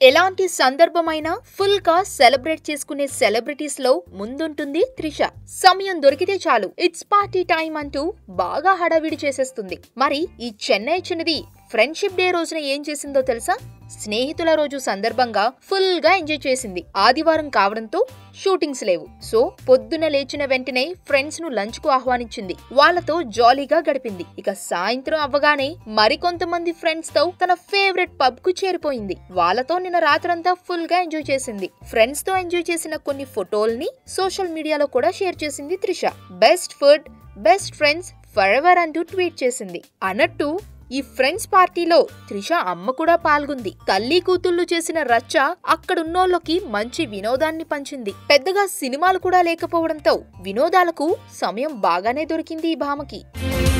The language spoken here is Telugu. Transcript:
ఎలాంటి సందర్భమైనా ఫుల్ గా సెలబ్రేట్ చేసుకునే సెలబ్రిటీస్ లో ముందుంటుంది త్రిష సమయం దొరికితే చాలు ఇట్స్ పార్టీ టైం అంటూ బాగా హడావిడి చేసేస్తుంది మరి ఈ చెన్నై చిన్నది ఫ్రెండ్షిప్ డే రోజున ఏం చేసిందో తెలుసా స్నేహితుల రోజు సందర్భంగా ఫుల్ గా ఎంజాయ్ చేసింది ఆదివారం కావడంతో షూటింగ్స్ లేవు సో పొద్దున లేచిన వెంటనే ఫ్రెండ్స్ ను లంచ్ కు ఆహ్వానించింది వాళ్ళతో జాలీగా గడిపింది ఇక సాయంత్రం అవ్వగానే మరికొంతమంది ఫ్రెండ్స్ తో తన ఫేవరెట్ పబ్ కు చేరిపోయింది వాళ్ళతో నిన్న రాత్రంతా ఫుల్ గా ఎంజాయ్ చేసింది ఫ్రెండ్స్ తో ఎంజాయ్ చేసిన కొన్ని ఫోటోల్ని సోషల్ మీడియాలో కూడా షేర్ చేసింది Trisha best food best friends for ever అంటూ ట్వీట్ చేసింది అన్నట్టు ఈ ఫ్రెండ్స్ పార్టీలో త్రిష అమ్మ కూడా పాల్గొంది తల్లి కూతుళ్ళు చేసిన రచ్చ అక్కడున్నోళ్ళకి మంచి వినోదాన్ని పంచింది పెద్దగా సినిమాలు కూడా లేకపోవడంతో వినోదాలకు సమయం బాగానే దొరికింది ఈ భామకి